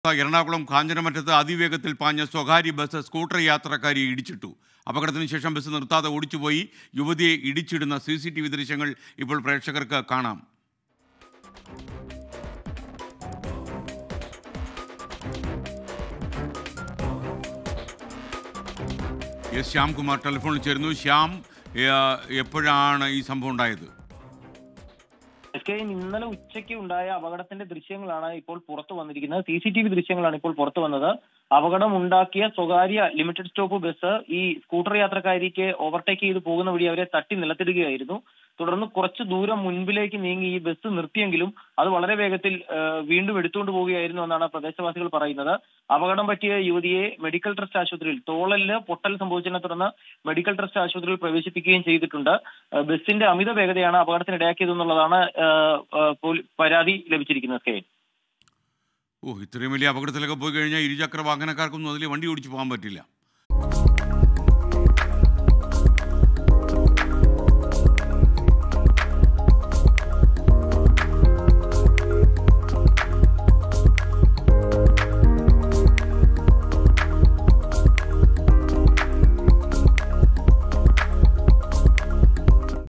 എറണാകുളം കാഞ്ഞിരമറ്റത്ത് അതിവേഗത്തിൽ പാഞ്ഞ സ്വകാര്യ bus scooter യാത്രക്കാരിയെ ഇടിച്ചിട്ടു അപകടത്തിന് ശേഷം ബസ് നിർത്താതെ ഓടിച്ചുപോയി യുവതിയെ ഇടിച്ചിടുന്ന സി സി ടി വി ദൃശ്യങ്ങൾ ഇപ്പോൾ പ്രേക്ഷകർക്ക് കാണാം എസ് ശ്യാംകുമാർ ടെലിഫോണിൽ ചേരുന്നു ശ്യാം ഏ, എപ്പോഴാണ് ഈ സംഭവം ഉണ്ടായത് എസ് കെ ഇന്നലെ ഉച്ചയ്ക്ക് ഉണ്ടായ അപകടത്തിന്റെ ദൃശ്യങ്ങളാണ് ഇപ്പോൾ പുറത്തു വന്നിരിക്കുന്നത് സി സി ടി വി ദൃശ്യങ്ങളാണ് ഇപ്പോൾ പുറത്തു വന്നത് അപകടം ഉണ്ടാക്കിയ സ്വകാര്യ ലിമിറ്റഡ് സ്റ്റോപ്പ് ബസ് ഈ സ്കൂട്ടർ യാത്രക്കാരിക്ക് ഓവർടേക്ക് ചെയ്ത് പോകുന്ന വഴി അവരെ തട്ടി നിലത്തിടുകയായിരുന്നു തുടർന്ന് കുറച്ച് ദൂരം മുൻപിലേക്ക് നീങ്ങി ഈ ബസ് നിർത്തിയെങ്കിലും അത് വളരെ വേഗത്തിൽ ആ, വീണ്ടും എടുത്തുകൊണ്ട് പോവുകയായിരുന്നു എന്നാണ് പ്രദേശവാസികൾ പറയുന്നത് അപകടം പറ്റിയ യുവതിയെ മെഡിക്കൽ ട്രസ്റ്റ് ആശുപത്രിയിൽ തോളലിന് പൊട്ടൽ സംഭവിച്ചതിനെ തുടർന്ന് മെഡിക്കൽ ട്രസ്റ്റ് ആശുപത്രിയിൽ പ്രവേശിപ്പിക്കുകയും ചെയ്തിട്ടുണ്ട് ആ, ബസിന്റെ അമിത വേഗതയാണ് അപകടത്തിന് ഇടയാക്കിയതെന്നുള്ളതാണ് ആ, ആ, പോലീ- പരാതി ലഭിച്ചിരിക്കുന്നത് കെ ഓ ഇത്രയും വലിയ അപകടത്തിലൊക്കെ പോയി കഴിഞ്ഞാൽ ഇരുചക്ര വാഹനക്കാർക്കൊന്നും അതിൽ വണ്ടി ഓടിച്ചു പോകാൻ പറ്റില്ല